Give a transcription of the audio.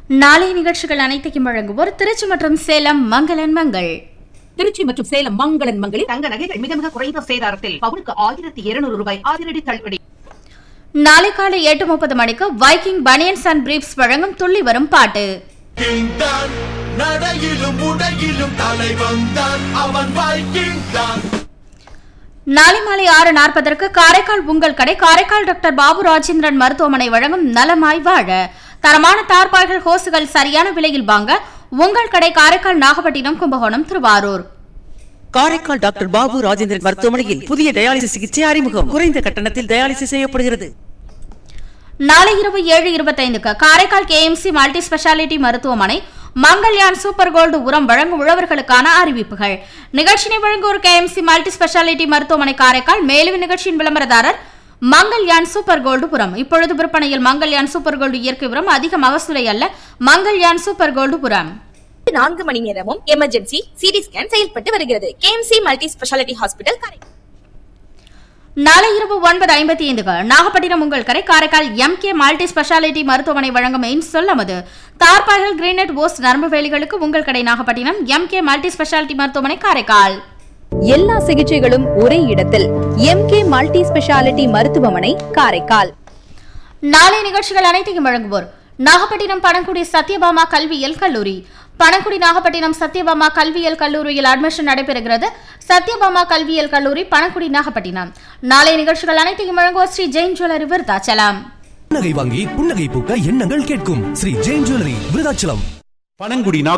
நாளைய நிகழ்ச்சிகள் அனைத்தையும் வழங்குவோர் திருச்சி மற்றும் சேலம் மங்களன் மங்கள் திருச்சி மற்றும் சேலம் மங்களன் மங்களில் தங்க நகைகள் மிக மிக குறைந்த சேதாரத்தில் பவுனுக்கு ஆயிரத்தி இருநூறு ரூபாய் அதிரடி தள்ளுபடி நாளை காலை எட்டு முப்பது மணிக்கு வைக்கிங் பனியன்ஸ் அண்ட் பிரீப்ஸ் வழங்கும் துள்ளி வரும் பாட்டு கிங் தான் நடையிலும் உடையிலும் தலை வந்தான் அவன் வைக்கிங் தான் நாளை மாலை ஆறு நாற்பதற்கு காரைக்கால் உங்கள் கடை காரைக்கால் டாக்டர் பாபு ராஜேந்திரன் மருத்துவமனை வழங்கும் நலமாய் வாழ தரமான தார்பாய்கள் ஹோசுகள் சரியான விலையில் வாங்க உங்கள் கடை காரைக்கால் நாகப்பட்டினம் கும்பகோணம் திருவாரூர் காரைக்கால் டாக்டர் பாபு ராஜேந்திரன் மருத்துவமனையில் புதிய டயாலிசிஸ் சிகிச்சை அறிமுகம் குறைந்த கட்டணத்தில் டயாலிசிஸ் செய்யப்படுகிறது நாளை இரவு ஏழு இருபத்தைந்துக்கு காரைக்கால் கேஎம்சி மல்டி ஸ்பெஷாலிட்டி மருத்துவமனை மங்கள்யான் சூப்பர் கோல்டு உரம் வழங்கும் உழவர்களுக்கான அறிவிப்புகள் நிகழ்ச்சினை வழங்குவோர் கேஎம்சி மல்டி ஸ்பெஷாலிட்டி மருத்துவமனை காரைக்கால் மேலும் நிகழ்ச்சியின் விளம்பரதாரர் மங்கள்யான் சூப்பர் கோல்டு உரம் இப்பொழுது விற்பனையில் மங்கள்யான் சூப்பர் கோல்டு இயற்கை உரம் அதிக மகசூலை அல்ல மங்கள்யான் சூப்பர் கோல்டு உரம் நான்கு மணி நேரமும் எமர்ஜென்சி சிடி ஸ்கேன் செயல்பட்டு வருகிறது KMC multi speciality hospital Karaikal நாளை இரவு ஒன்பது ஐம்பத்தி ஐந்துக்கு நாகப்பட்டினம் உங்கள் கரை Karaikal M K multi speciality மருத்துவமனை வழங்கும் எயின் சொல்லமது தார்பாய்கள் கிரீனட் ஓஸ் நரம்பு வேலிகளுக்கு உங்கள் கடை Nagapattinam M K multi speciality மருத்துவமனை காரைக்கால் எல்லா சிகிச்சைகளும் ஒரே இடத்தில் எம்கே மல்டி ஸ்பெஷாலிட்டி மருத்துவமனை காரைக்கால் நாளை நிகழ்ச்சிகள் அனைத்தையும் வழங்குவோர் நாகப்பட்டினம் பணங்குடி சத்யபாமா கல்வியியல் கல்லூரி பணங்குடி நாகப்பட்டினம் சத்யபாமா கல்வியியல் கல்லூரியில் அட்மிஷன் நடைபெறுகிறது சத்யபாமா கல்வியியல் கல்லூரி பணங்குடி நாகப்பட்டினம் நாளை நிகழ்ச்சிகள் அனைத்தையும் வழங்குவோர் ஸ்ரீ ஜெயின் ஜுவல்லரி விருத்தாச்சலம் புன்னகை வாங்கி புன்னகை பூக்க எண்ணங்கள் கேட்கும் ஸ்ரீ ஜெயின் ஜுவல்லரி விருதாச்சலம் பனங்குடி